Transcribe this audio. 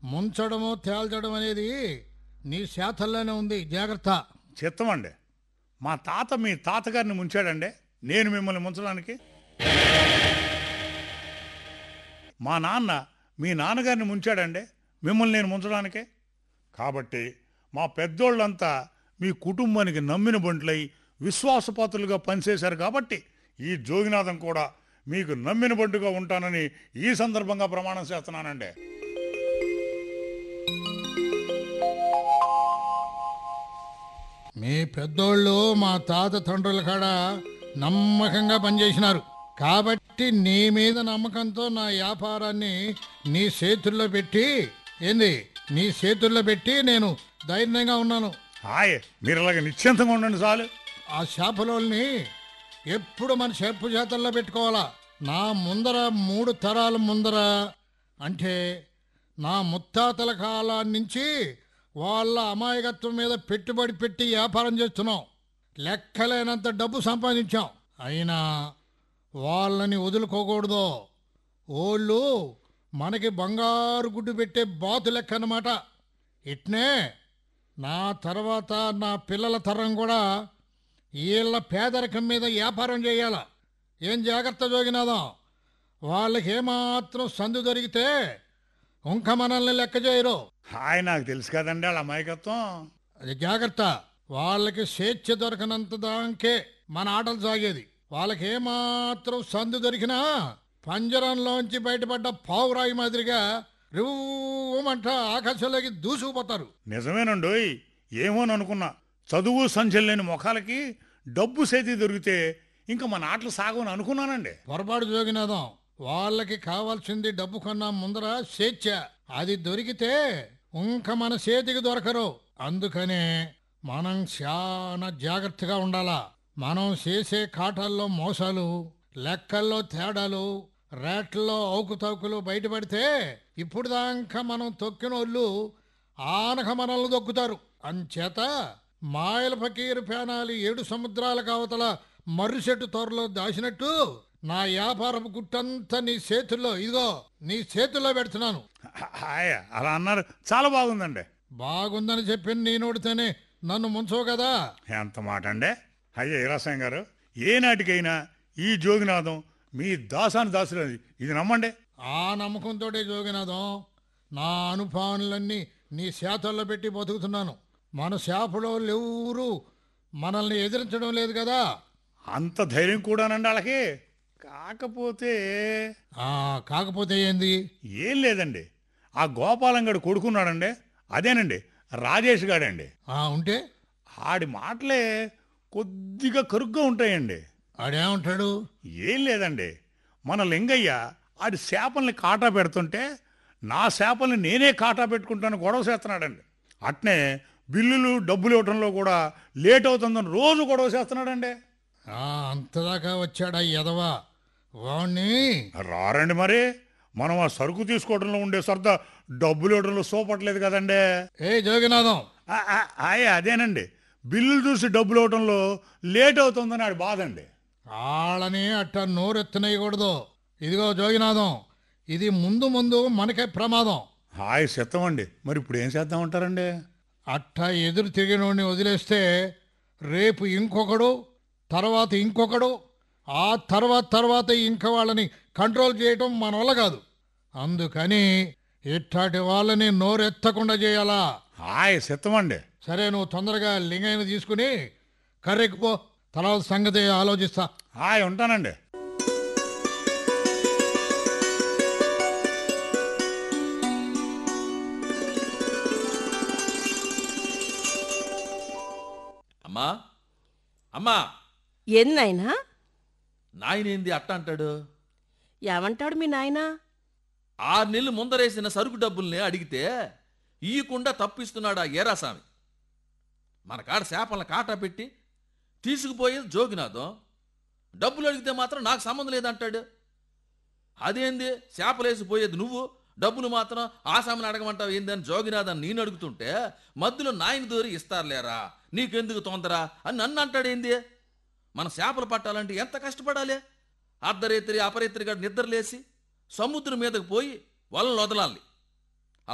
ముంచడము తేల్చడం అనేది నీ శాతల్లోనే ఉంది జాగ్రత్త చిత్తమండి మా తాత మీ తాతగారిని ముంచాడండి నేను మిమ్మల్ని ముంచడానికి మా నాన్న మీ నాన్నగారిని ముంచాడండి మిమ్మల్ని నేను ముంచడానికే కాబట్టి మా పెద్దోళ్ళంతా మీ కుటుంబానికి నమ్మిన బంట్లై విశ్వాసపాత్రులుగా పనిచేశారు కాబట్టి ఈ జోగినాథం కూడా మీకు నమ్మిన బంటుగా ఉంటానని ఈ సందర్భంగా ప్రమాణం చేస్తున్నానండి మీ పెద్దోళ్ళు మా తాత తండ్రుల కాడ నమ్మకంగా పనిచేసినారు కాబట్టి నీ మీద నమ్మకంతో నా వ్యాపారాన్ని నీ చేతుల్లో పెట్టి ఏంది నీ చేతుల్లో పెట్టి నేను ధైర్యంగా ఉన్నాను హాయ్ మీరు ఇలాగ నిశ్చింతంగా ఉండండి చాలు ఆ చేపలోల్ని ఎప్పుడు మన చెప్పు చేతల్లో పెట్టుకోవాలా నా ముందర మూడు తరాల ముందర అంటే నా ముత్తాతల కాలం నుంచి వాళ్ళ అమాయకత్వం మీద పెట్టుబడి పెట్టి వ్యాపారం చేస్తున్నాం లెక్కలేనంత డబ్బు సంపాదించాం అయినా వాళ్ళని వదులుకోకూడదు ఓళ్ళు మనకి బంగారు గుడ్డు పెట్టే బాతు లెక్క అన్నమాట ఇట్నే నా తర్వాత నా పిల్లల తరం కూడా వీళ్ళ పేదరికం మీద వ్యాపారం చేయాల ఏం జాగ్రత్త జోగినాదాం వాళ్ళకి ఏమాత్రం సందు దొరికితే ఇంక మనల్ని లెక్క చేయరు హాయ్ నాకు తెలుసు కదండి వాళ్ళ అమాయకత్వం అది జాగ్రత్త వాళ్ళకి స్వేచ్ఛ దొరకనంత దాకే మన ఆటలు సాగేది వాళ్ళకి ఏమాత్రం సందు దొరికినా పంజరంలోంచి బయటపడ్డ పావురాయి మాదిరిగా రివ్వమంట ఆకాశంలోకి దూసుకుపోతారు నిజమేనండోయ్ ఏమోననుకున్నా చదువు సంచలు లేని ముఖాలకి డబ్బు సేతి దొరికితే ఇంకా మన ఆటలు సాగవని అనుకున్నానండి పొరపాటు జోగినాదం వాళ్ళకి కావాల్సింది డబ్బు కన్నా ముందర స్వేచ్ఛ అది దొరికితే ఇంక మన చేతికి దొరకరు అందుకనే మనం చాలా జాగ్రత్తగా ఉండాలా మనం చేసే కాటాల్లో మోసాలు లెక్కల్లో తేడాలు రేట్లలో అవుకుతవుకులు బయటపడితే ఇప్పుడు దాకా మనం తొక్కినోళ్ళు ఆనక మనల్ని దొక్కుతారు అంచేత మాయల ఫకీరు పేనాలి ఏడు సముద్రాల కావతల మర్రిచెట్టు తోరలో దాచినట్టు నా వ్యాపారపు గుట్టంతా నీ చేతుల్లో ఇదిగో నీ చేతుల్లో పెడుతున్నాను హాయ్ అలా అన్నారు చాలా బాగుందండి బాగుందని చెప్పి నీ నోడితేనే నన్ను ముంచవు కదా ఎంత మాట అండి అయ్యే ఇరాసాయం గారు ఏనాటికైనా ఈ జోగినాథం మీ దాసాని దాసులు ఇది నమ్మండి ఆ నమ్మకంతో జోగినాథం నా అనుభవాలన్నీ నీ శాతల్లో పెట్టి బతుకుతున్నాను మన శాపలో ఎవరు మనల్ని ఎదిరించడం లేదు కదా అంత ధైర్యం కూడానండి వాళ్ళకి కాకపోతే ఆ కాకపోతే ఏంది ఏం లేదండి ఆ గోపాలంగడు కొడుకున్నాడండి అదేనండి రాజేష్ గాడండి ఆ ఉంటే ఆడి మాటలే కొద్దిగా కరుగ్గా ఉంటాయండి ఆడేమంటాడు ఏం లేదండి మన లింగయ్య ఆడి చేపల్ని కాటా పెడుతుంటే నా చేపల్ని నేనే కాటా పెట్టుకుంటాను గొడవ చేస్తున్నాడండి అట్నే బిల్లులు డబ్బులు ఇవ్వడంలో కూడా లేట్ అవుతుందని రోజు గొడవ చేస్తున్నాడండి ఆ అంతదాకా వచ్చాడా ఎదవా వాణ్ణి రారండి మరి మనం ఆ సరుకు తీసుకోవడంలో ఉండే సరదా డబ్బులు ఇవ్వడంలో సోపట్లేదు కదండి ఏ జోగినాథం ఆ, ఆ, ఆయ్ అదేనండి బిల్లులు చూసి డబ్బులు ఇవ్వడంలో లేట్ అవుతుందని ఆడి బాధ అండి వాళ్ళని అట్ట నోరెత్తనేయకూడదు ఇదిగో జోగినాథం ఇది ముందు ముందు మనకే ప్రమాదం హాయ్ సిద్ధమండి మరి ఇప్పుడు ఏం చేద్దామంటారండి అట్ట ఎదురు తిరిగినోడిని వదిలేస్తే రేపు ఇంకొకడు తర్వాత ఇంకొకడు ఆ తర్వాత తర్వాత ఇంక వాళ్ళని కంట్రోల్ చేయటం మన వల్ల కాదు అందుకని ఇట్లాంటి వాళ్ళని నోరెత్తకుండా చేయాలా హాయ్ సిద్ధమండి సరే నువ్వు తొందరగా లింగైన తీసుకుని కర్రెక్కిపో తర్వాత సంగతి ఆలోచిస్తా హాయ్ ఉంటానండి అమ్మా అమ్మా ఎన్నైనా నాయనేంది అట్ట అంటాడు ఏమంటాడు మీ నాయనా ఆరు నెలలు ముందరేసిన సరుకు డబ్బుల్ని అడిగితే ఇయ్యకుండా తప్పిస్తున్నాడు ఆ ఏరాస్వామి మన కాడ చేపలను కాటా పెట్టి తీసుకుపోయేది జోగినాథం డబ్బులు అడిగితే మాత్రం నాకు సంబంధం లేదంటాడు అదేంది చేపలేసి పోయేది నువ్వు డబ్బులు మాత్రం ఆసామిని అడగమంటావు ఏంది అని జోగినాథన్ నేను అడుగుతుంటే మధ్యలో నాయన దూరి ఇస్తారులేరా నీకెందుకు తొందర అని నన్ను అంటాడేంది మన చేపలు పట్టాలంటే ఎంత కష్టపడాలి అర్ధరేత్రి అపరేత్రిగా నిద్రలేసి సముద్రం మీదకు పోయి వలలు వదలాలి